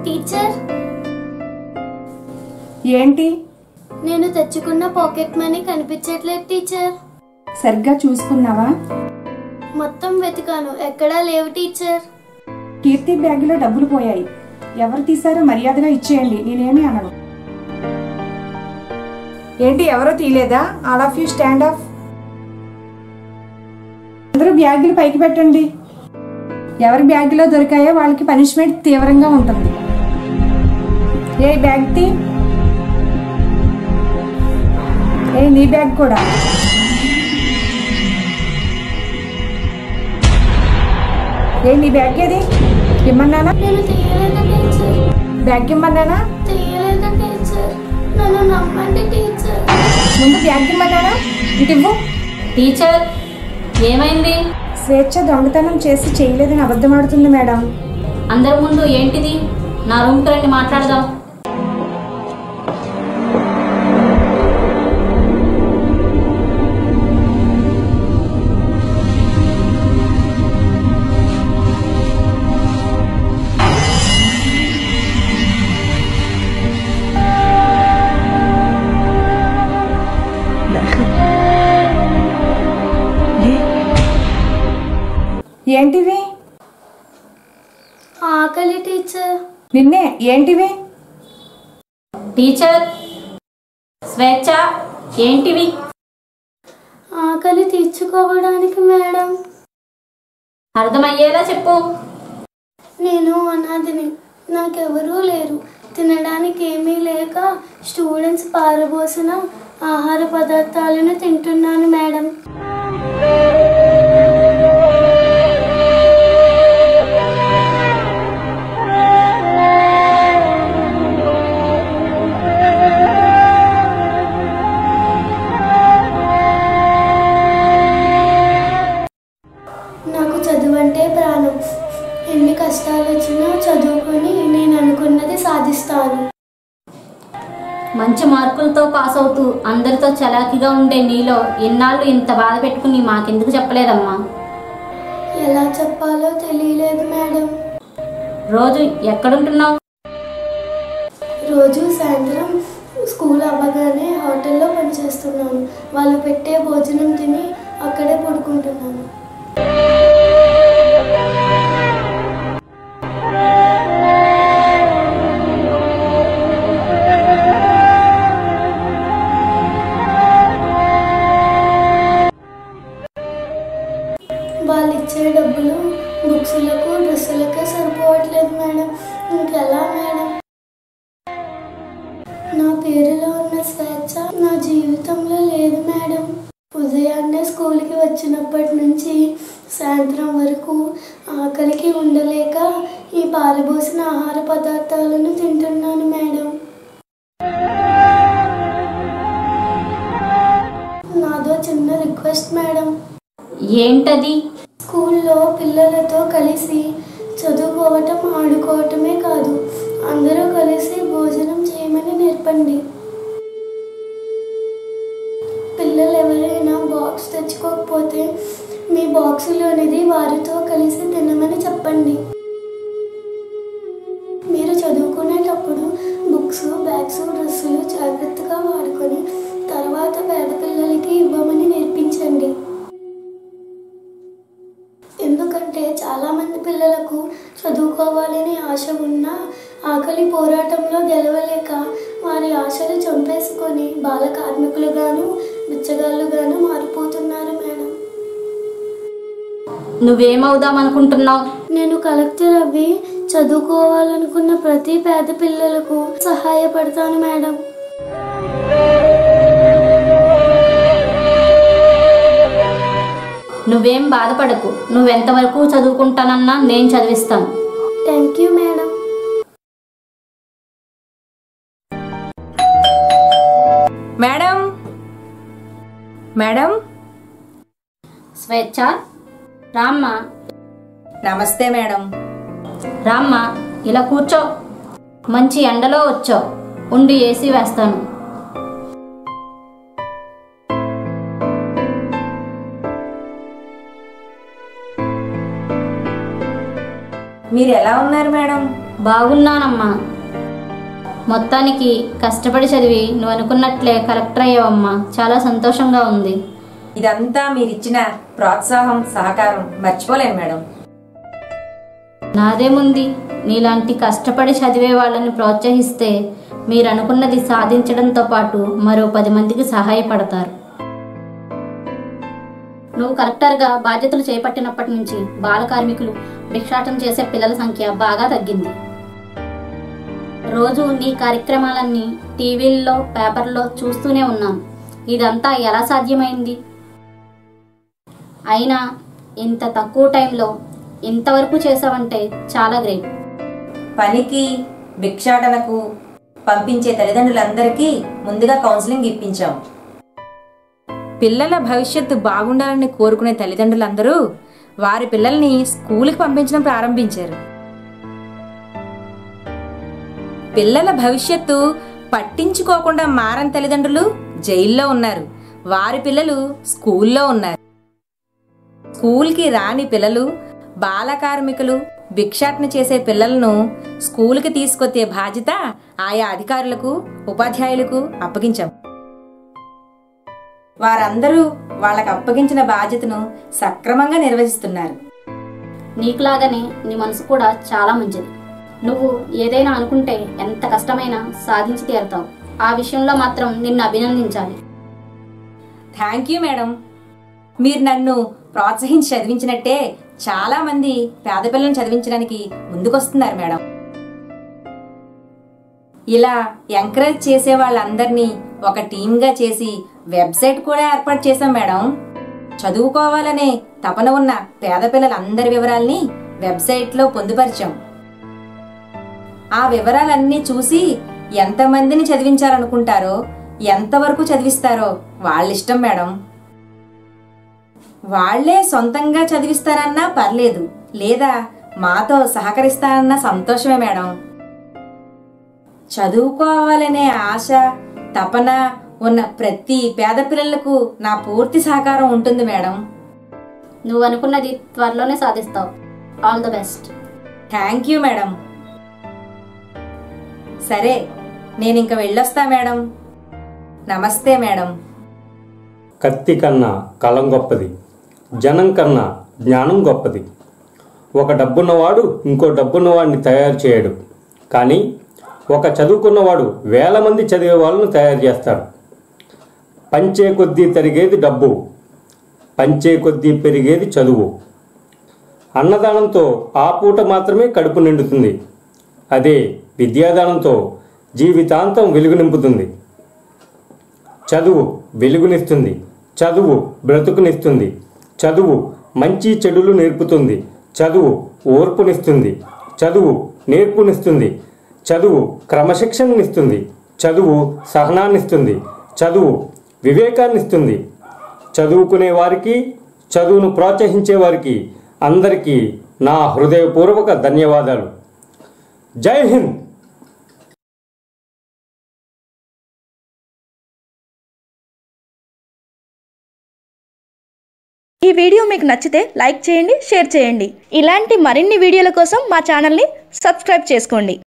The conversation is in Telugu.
టీచర్ ఏంటి నేను తెచ్చుకున్న పాకెట్ మనీ కనిపించట్లేదు టీచర్ సరిగ్గా చూసుకున్నావా మొత్తం వెతికాను ఎక్కడా లేవు టీచర్ కీర్తి బ్యాగులో డబ్బులు పోయాయి ఎవరు తీశారో మర్యాదగా ఇచ్చేయండి నేనేమీ అనను ఏంటి ఎవరో తీలేదా all of you stand up అందరూ బ్యాగులు పైకి పెట్టండి ఎవరి బ్యాగులో దొరికాయో వాళ్ళకి పనిష్మెంట్ తీవ్రంగా ఉంటుంది ఏ బ్యాగ్ తీ ఏ నీ బ్యాగ్ కూడా ఏ నీ బ్యాగ్ ఏది ఇమ్మన్నానా నేను తీయలేదు టీచర్ బ్యాగ్ ఇమ్మన్నానా తీయలేదు టీచర్ నన్ను నమ్మండి టీచర్ ముందు బ్యాగ్ ఇమ్మన్నానా ఇటు ఇవ్వు టీచర్ ఏమైంది స్వేచ్ఛ దొంగతనం చేసి చేయలేదని అబద్ధమాడుతుంది మేడం అందరి ముందు ఏంటిది నా రూమ్కి రండి మాట్లాడదాం ఏంటివి ఆకలి టీచర్ నిన్నే ఏంటివి టీచర్ స్వేచ్ఛ ఏంటివి ఆకలి తీర్చుకోవడానికి మేడం అర్థమయ్యేలా చెప్పు నేను అనాథిని నాకెవరూ లేరు తినడానికి ఏమీ లేక స్టూడెంట్స్ పారబోసిన ఆహార పదార్థాలను తింటున్నాను మేడం నాకు చదువు అంటే ప్రాణం ఎన్ని కష్టాలు వచ్చినా చదువుకొని నేను అనుకున్నది సాధిస్తాను మంచి మార్కులతో పాస్ అవుతూ అందరితో చలాకీగా ఉండే నీలో ఎన్నాళ్ళు ఇంత బాధ పెట్టుకుని మాకెందుకు చెప్పలేదమ్మా ఎలా చెప్పాలో తెలియలేదు మేడం రోజు ఎక్కడుంటున్నావు రోజు సాయంత్రం స్కూల్ అవ్వగానే హోటల్లో పనిచేస్తున్నాను వాళ్ళు పెట్టే భోజనం తిని అక్కడే పడుకుంటున్నాను వాళ్ళు ఇచ్చే డబ్బులు బుక్స్లకు డ్రెస్సులకే సరిపోవట్లేదు మేడం ఇంకెలా మేడం నా పేరులో ఉన్న స్వేచ్ఛ నా జీవితంలో లేదు మేడం ఉదయాన్నే స్కూల్కి వచ్చినప్పటి నుంచి సాయంత్రం వరకు ఆకలికి ఉండలేక ఈ పారబోసిన ఆహార పదార్థాలను తింటున్నాను మేడం నాదో చిన్న రిక్వెస్ట్ మేడం ఏంటది స్కూల్లో పిల్లలతో కలిసి చదువుకోవటం ఆడుకోవటమే కాదు అందరూ కలిసి భోజనం చేయమని నేర్పండి పిల్లలు ఎవరైనా బాక్స్ తెచ్చుకోకపోతే మీ బాక్సులోనిది వారితో కలిసి తినమని చెప్పండి మీరు చదువుకునేటప్పుడు బుక్స్ బ్యాగ్స్ డ్రెస్సులు జాగ్రత్తగా వాడుకొని తర్వాత పేద పిల్లలకి ఇవ్వమని నేర్పించండి ఎందుకంటే చాలామంది పిల్లలకు చదువుకోవాలని ఆశ ఉన్నా ఆకలి పోరాటంలో గెలవలేక వారి ఆశలు చంపేసుకొని బాల కార్మికులుగాను బిచ్చగాళ్ళుగాను మారిపోతున్నారు మేడం నువ్వేమవుదాం అనుకుంటున్నావు నేను కలెక్టర్ అవి చదువుకోవాలనుకున్న ప్రతి పేద పిల్లలకు సహాయపడతాను మేడం నువ్వేం బాధపడకు నువ్వెంతవరకు చదువుకుంటానన్నా నేను చదివిస్తాను thank you madam madam madam Swechha రామ్మా నమస్తే మేడం రామ్మా ఇలా కూర్చో మంచి ఎండలో వచ్చావు ఉండి ఏసీ వేస్తాను మీరు ఎలా ఉన్నారు మేడం బాగున్నానమ్మా మొత్తానికి కష్టపడి చదివి నువ్వు అనుకున్నట్లే కలెక్టర్ అయ్యావమ్మా చాలా సంతోషంగా ఉంది ఇదంతా మీరిచ్చిన ప్రోత్సాహం సహకారం మర్చిపోలేను మేడం నాదేముంది నీలాంటి కష్టపడి చదివే వాళ్ళని ప్రోత్సహిస్తే మీరు అనుకున్నది సాధించడంతో పాటు మరో పది మందికి సహాయపడతారు నువ్వు కలెక్టర్గా బాధ్యతలు చేపట్టినప్పటి నుంచి బాల కార్మికులు భిక్షాటం చేసే పిల్లల సంఖ్య బాగా తగ్గింది రోజు నీ కార్యక్రమాలన్నీ టీవీల్లో పేపర్లో చూస్తూనే ఉన్నాను ఇదంతా ఎలా సాధ్యమైంది అయినా ఇంత తక్కువ టైంలో ఇంతవరకు చేసావంటే చాలా గ్రేట్ పనికి భిక్షాటనకు పంపించే తల్లిదండ్రులందరికీ ముందుగా కౌన్సిలింగ్ ఇప్పించాం పిల్లల భవిష్యత్తు బాగుండాలని కోరుకునే తల్లిదండ్రులందరూ వారి పిల్లల్ని స్కూల్కి పంపించడం ప్రారంభించారు పిల్లల భవిష్యత్తు పట్టించుకోకుండా మారని తల్లిదండ్రులు జైల్లో ఉన్నారు వారి పిల్లలు స్కూల్లో ఉన్నారు స్కూల్కి రాని పిల్లలు బాల కార్మికులు భిక్షాటన చేసే పిల్లలను స్కూల్కి తీసుకొచ్చే బాధ్యత ఆయా అధికారులకు ఉపాధ్యాయులకు అప్పగించాం వారందరూ వాళ్ళకు అప్పగించిన బాధ్యతను సక్రమంగా నిర్వహిస్తున్నారు నీకులాగానే నీ మనసు కూడా చాలా మంచిది నువ్వు ఏదైనా అనుకుంటే ఎంత కష్టమైనా సాధించి తీరుతావు ఆ విషయంలో మాత్రం నిన్ను అభినందించాలి థ్యాంక్ యూ మేడం మీరు నన్ను ప్రోత్సహించి చదివించినట్టే చాలా మంది పేద పిల్లలను చదివించడానికి ముందుకొస్తున్నారు మేడం ఇలా ఎంకరేజ్ చేసే వాళ్ళందరినీ ఒక టీమ్గా చేసి వెబ్సైట్ కూడా ఏర్పాటు చేశాం మేడం చదువుకోవాలనే తపన ఉన్న పేద పిల్లలందరి వివరాల్ని వెబ్సైట్లో పొందుపరిచాం ఆ వివరాలన్నీ చూసి ఎంతమందిని చదివించాలనుకుంటారో ఎంతవరకు చదివిస్తారో వాళ్ళిష్టం మేడం వాళ్లే సొంతంగా చదివిస్తారన్నా పర్లేదు లేదా మాతో సహకరిస్తారన్నా సంతోషమే మేడం చదువుకోవాలనే ఆశ తపన ఉన్న ప్రతి పేద పిల్లలకు నా పూర్తి సహకారం ఉంటుంది మేడం నువ్వు అనుకున్నది త్వరలోనే సాధిస్తావు all the best thank you madam సరే నేను ఇంక వెళ్ళొస్తా మేడం నమస్తే మేడం కత్తి కన్నా కలం గొప్పది జనం కన్నా జ్ఞానం గొప్పది ఒక డబ్బున్నవాడు ఇంకో డబ్బున్నవాడిని తయారు చేయడు కానీ ఒక చదువుకున్నవాడు వేల మంది చదివే వాళ్ళను తయారు చేస్తాడు పంచే కొద్దీ తరిగేది డబ్బు పంచే కొద్దీ పెరిగేది చదువు అన్నదానంతో ఆ పూట మాత్రమే కడుపు నిండుతుంది అదే విద్యాదానంతో జీవితాంతం వెలుగు నింపుతుంది చదువు వెలుగునిస్తుంది చదువు బ్రతుకునిస్తుంది చదువు మంచి చెడులు నేర్పుతుంది చదువు ఓర్పునిస్తుంది చదువు నేర్పునిస్తుంది చదువు క్రమశిక్షణనిస్తుంది చదువు సహనాన్నిస్తుంది చదువు వివేకాన్నిస్తుంది చదువుకునే వారికి చదువును ప్రోత్సహించే వారికి అందరికీ నా హృదయపూర్వక ధన్యవాదాలు జై హింద్ ఈ వీడియో మీకు నచ్చితే లైక్ చేయండి షేర్ చేయండి ఇలాంటి మరిన్ని వీడియోల కోసం మా ఛానల్ని సబ్స్క్రైబ్ చేసుకోండి